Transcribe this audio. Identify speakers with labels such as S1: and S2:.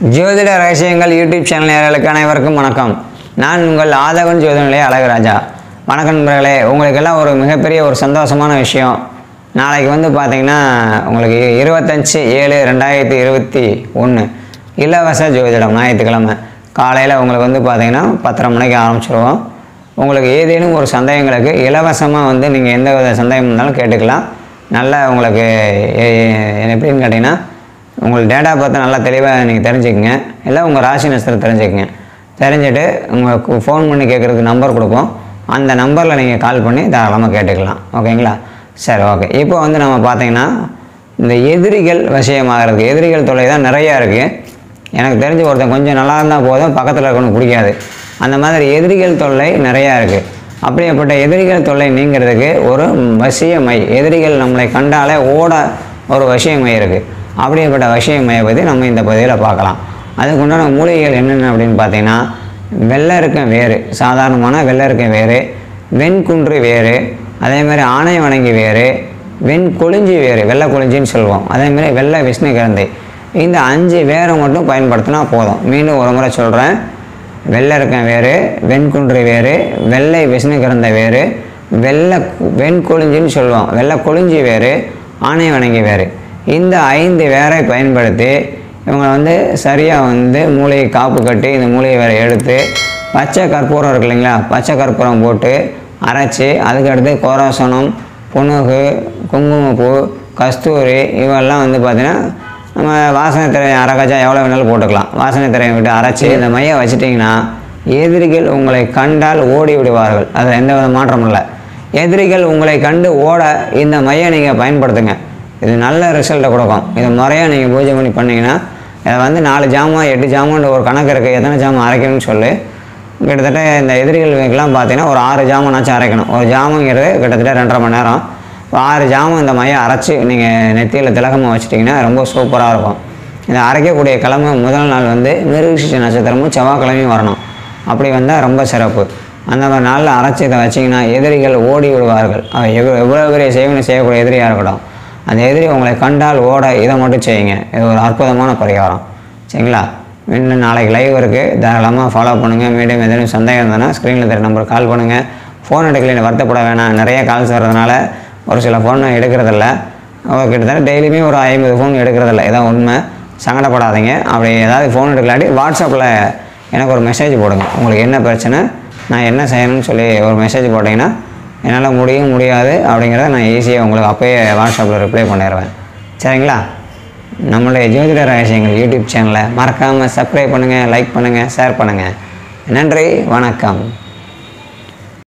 S1: ஜோதிட ரகசியங்கள் YouTube channel நேயர்களுக்கு அனைவருக்கும் வணக்கம் நான் உங்கள் ஆதவன் ஜோதிநிலைய அழகுராஜா வணக்கம் நண்பர்களே உங்களுக்கெல்லாம் ஒரு மிகப்பெரிய ஒரு சந்தோஷமான விஷயம் நாளைக்கு வந்து பார்த்தீங்கன்னா உங்களுக்கு இருபத்தஞ்சி ஏழு ரெண்டாயிரத்தி இருபத்தி ஒன்று இலவச ஜோதிடம் ஞாயிற்றுக்கிழமை காலையில் உங்களுக்கு வந்து பார்த்தீங்கன்னா பத்தரை மணிக்கு ஆரம்பிச்சிருவோம் உங்களுக்கு ஏதேனும் ஒரு சந்தேகங்களுக்கு இலவசமாக வந்து நீங்கள் எந்த வித சந்தேகம் இருந்தாலும் கேட்டுக்கலாம் நல்லா உங்களுக்கு எ- எ- எப்படின்னு கேட்டிங்கன்னா உங்களுக்கு டேட்டா பார்த்து நல்லா தெளிவாக நீங்கள் தெரிஞ்சுக்கங்க இல்லை உங்கள் ராசி நட்சத்திரம் தெரிஞ்சுக்கங்க தெரிஞ்சுட்டு உங்களுக்கு ஃபோன் பண்ணி கேட்குறதுக்கு நம்பர் கொடுப்போம் அந்த நம்பரில் நீங்கள் கால் பண்ணி தாராளமாக கேட்டுக்கலாம் ஓகேங்களா சரி ஓகே இப்போ வந்து நம்ம பார்த்தீங்கன்னா இந்த எதிரிகள் விஷயமாகிறது எதிரிகள் தொல்லை தான் நிறையா இருக்குது எனக்கு தெரிஞ்ச ஒருத்தன் கொஞ்சம் நல்லா இருந்தால் போதும் பக்கத்தில் இருக்கணும் பிடிக்காது அந்த மாதிரி எதிரிகள் தொல்லை நிறையா இருக்குது அப்படியேப்பட்ட எதிரிகள் தொல்லை நீங்கிறதுக்கு ஒரு வசிய மை எதிரிகள் நம்மளை கண்டாலே ஓட ஒரு வசிய மை இருக்குது அப்படியேப்பட்ட வசிய மையை பற்றி நம்ம இந்த பகுதியில் பார்க்கலாம் அதுக்கு உண்டான மூலிகைகள் என்னென்ன அப்படின்னு பார்த்தீங்கன்னா வெள்ளருக்கம் வேறு சாதாரணமான வெள்ளருக்கம் வேறு வெண்குன்று வேறு அதே மாதிரி ஆணை வணங்கி வேறு வெண் கொளிஞ்சி வேறு வெள்ளை கொளிஞ்சின்னு சொல்லுவோம் அதே மாதிரி வெள்ளை விஷ்ணு கிழந்தை இந்த அஞ்சு வேரை மட்டும் பயன்படுத்தினா போதும் மீண்டும் ஒரு முறை சொல்கிறேன் வெள்ளருக்கம் வேறு வெண்குன்று வேறு வெள்ளை விஷ்ணு கிடந்த வேறு வெள்ளை கு- வெண்கொளிஞ்சின்னு சொல்லுவோம் வெள்ளை கொளிஞ்சி வேறு ஆணை வணங்கி வேறு இந்த ஐந்து வேரை பயன்படுத்தி இவங்க வந்து சரியாக வந்து மூளையை காப்பு கட்டி இந்த மூளையை வேற எடுத்து பச்சை கற்பூரம் இருக்கு இல்லைங்களா பச்சை கற்பூரம் போட்டு அரைச்சி அதுக்கடுத்து கோராசனம் புனுகு குங்குமப்பூ கஸ்தூரி இவெல்லாம் வந்து பார்த்திங்கன்னா நம்ம வாசனை திரையை அரைக்கச்சா எவ்வளோ வேணாலும் போட்டுக்கலாம் வாசனை திரையை விட்டு அரைச்சி இந்த மையை வச்சிட்டிங்கன்னா எதிரிகள் உங்களை கண்டால் ஓடி விடுவார்கள் அதில் எந்த வித மாற்றமும் இல்லை எதிரிகள் உங்களை கண்டு ஓட இந்த மையை நீங்கள் பயன்படுத்துங்க இது நல்ல ரிசல்ட்டை கொடுக்கும் இது முறையாக நீங்கள் பூஜை பண்ணி பண்ணீங்கன்னா இதை வந்து நாலு ஜாமான் எட்டு ஜாமான் ஒரு கணக்கு இருக்குது எத்தனை ஜாமான் அரைக்கணும்னு சொல்லு கிட்டத்தட்ட இந்த எதிரிகளுக்கெல்லாம் பார்த்தீங்கன்னா ஒரு ஆறு ஜாமானாச்சும் அரைக்கணும் ஒரு ஜாமங்கிறது கிட்டத்தட்ட ரெண்டரை மணி நேரம் இப்போ ஆறு ஜாமம் இந்த மையம் அரைச்சி நீங்கள் நெத்தியில் திலகமாக வச்சிட்டிங்கன்னா ரொம்ப சூப்பராக இருக்கும் இதை அரைக்கக்கூடிய கிழமை முதல் நாள் வந்து மிருகசிஷ நட்சத்திரமும் செவ்வாய்க்கிழமையும் வரணும் அப்படி வந்தால் ரொம்ப சிறப்பு அந்த மாதிரி நாளில் அரைச்சி இதை வச்சிங்கன்னா எதிரிகள் ஓடி விடுவார்கள் அவன் எவ்வளோ எவ்வளோ பெரிய செய்வனை செய்யக்கூடிய எதிரியாக இருக்கட்டும் அந்த எதிரி உங்களை கண்டால் ஓட இதை மட்டும் செய்யுங்க இது ஒரு அற்புதமான பரிகாரம் சரிங்களா இன்னும் நாளைக்கு லைவ் இருக்குது தாராளமாக ஃபாலோ பண்ணுங்கள் மீடியம் எதுவும் சந்தேகம் இருந்ததுன்னா ஸ்க்ரீனில் தெரிய நம்பர் கால் பண்ணுங்கள் ஃபோன் எடுக்கலைன்னு வருத்தப்பட வேணாம் நிறைய கால்ஸ் வர்றதுனால ஒரு சில ஃபோன் எடுக்கிறதில்ல அவங்க கிட்டத்தட்ட டெய்லியுமே ஒரு ஐம்பது ஃபோன் எடுக்கிறதில்ல இதான் உண்மை சங்கடப்படாதீங்க அப்படி ஏதாவது ஃபோன் எடுக்கலாட்டி வாட்ஸ்அப்பில் எனக்கு ஒரு மெசேஜ் போடுங்க உங்களுக்கு என்ன பிரச்சனை நான் என்ன செய்யணும்னு சொல்லி ஒரு மெசேஜ் போட்டிங்கன்னா என்னால் முடியும் முடியாது அப்படிங்கிறத நான் ஈஸியாக உங்களுக்கு அப்போயே வாட்ஸ்அப்பில் ரிப்ளை பண்ணிடுவேன் சரிங்களா நம்மளுடைய ஜோதிட ரகசியங்கள் யூடியூப் சேனலை மறக்காமல் சப்ஸ்கிரைப் பண்ணுங்கள் லைக் பண்ணுங்கள் ஷேர் பண்ணுங்கள் நன்றி வணக்கம்